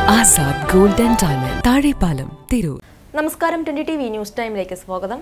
Azad gold and diamond Thazhepalam Tirur നമസ്കാരം twenty T V news ടൈമിലേക്ക് സ്വാഗതം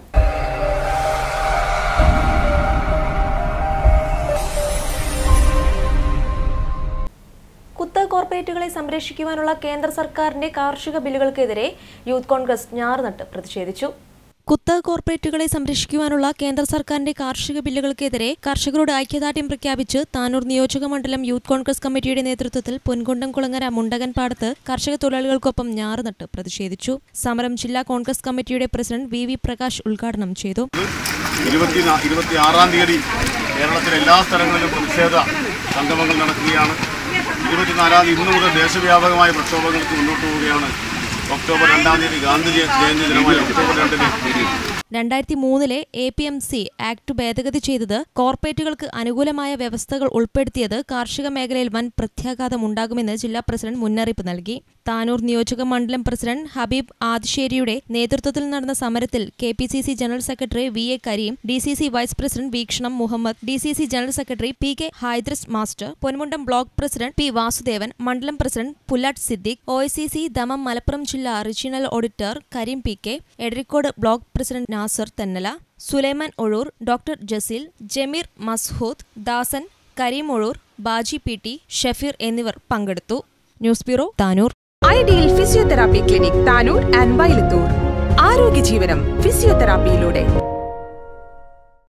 കുത്ത കോർപ്പറേറ്റുകളെ സംരക്ഷിക്കുവാനുള്ള കേന്ദ്ര സർക്കാരിന്റെ കാർഷിക ബില്ലുകൾക്കെതിരെ യൂത്ത് കോൺഗ്രസ് ഞാറുനട്ട് പ്രതിഷേധിച്ചു കുത്ത കോർപ്പറേറ്റുകളെ സംരക്ഷിക്കുവാനുള്ള കേന്ദ്ര സർക്കാരിന്റെ കാർഷിക ബില്ലുകൾക്കെതിരെ കർഷകരോട് ഐക്യദാർഢ്യം പ്രഖ്യാപിച്ച് താനൂർ നിയോജക മണ്ഡലം യൂത്ത് കോൺഗ്രസ് കമ്മിറ്റിയുടെ നേതൃത്വത്തിൽ പൊൻകൊണ്ടം കുളങ്ങര മുണ്ടകൻ പാടത്ത് കർഷക തൊഴിലാളികൾക്കൊപ്പം ഞാറുനട്ട് പ്രതിഷേധിച്ചു സമരം ജില്ലാ കോൺഗ്രസ് കമ്മിറ്റിയുടെ പ്രസിഡന്റ് വി വി പ്രകാശ് ഉദ്ഘാടനം ചെയ്തു ഇരുപത്തി ഇരുപത്തി ആറാം തീയതി കേരളത്തിലെ എല്ലാ സ്ഥലങ്ങളിലും പ്രതിഷേധ സംഗമങ്ങൾ നടക്കുകയാണ് ഇരുപത്തിനാലാം തീയതി ഇന്നു മുതൽ ദേശവ്യാപകമായ പ്രക്ഷോഭങ്ങൾക്ക് മുന്നോട്ട് പോവുകയാണ് ഒക്ടോബർ രണ്ടാം തീയതി ഗാന്ധി ജയ- ജയന്തി ദിനമായ ഒക്ടോബർ രണ്ടിന് രണ്ടായിരത്തി മൂന്നിലെ A P M C act ഭേദഗതി ചെയ്തത് കോർപ്പറേറ്റുകൾക്ക് അനുകൂലമായ വ്യവസ്ഥകൾ ഉൾപ്പെടുത്തിയത് കാർഷിക മേഖലയിൽ വൻ പ്രത്യാഘാതം ഉണ്ടാകുമെന്ന് ജില്ലാ പ്രസിഡന്റ് മുന്നറിയിപ്പ് നൽകി താനൂർ നിയോജക മണ്ഡലം പ്രസിഡന്റ് ഹബീബ് ആദിശ്ശേരിയുടെ നേതൃത്വത്തിൽ നടന്ന സമരത്തിൽ K P C C general secretary V A Kareem D C C vice president Veekshanam Muhammad D C C general secretary P K Haidros master Ponmundam block president P Vasudevan മണ്ഡലം president Pullat Siddique O I C C Dammam Malappuram ജില്ലാ regional auditor Kareem P K Edarikode block president Nasar Thennala Sulaiman Ozhur doctor Jaseel Jameer Mashood Dasan Kareem Ozhur Baji P T Shafeer എന്നിവർ പങ്കെടുത്തു news bureau Tanur ideal physiotherapy clinic Tanur and Vailathur ആരോഗ്യ ജീവനം ഫിസിയോതെറാപ്പിയിലൂടെ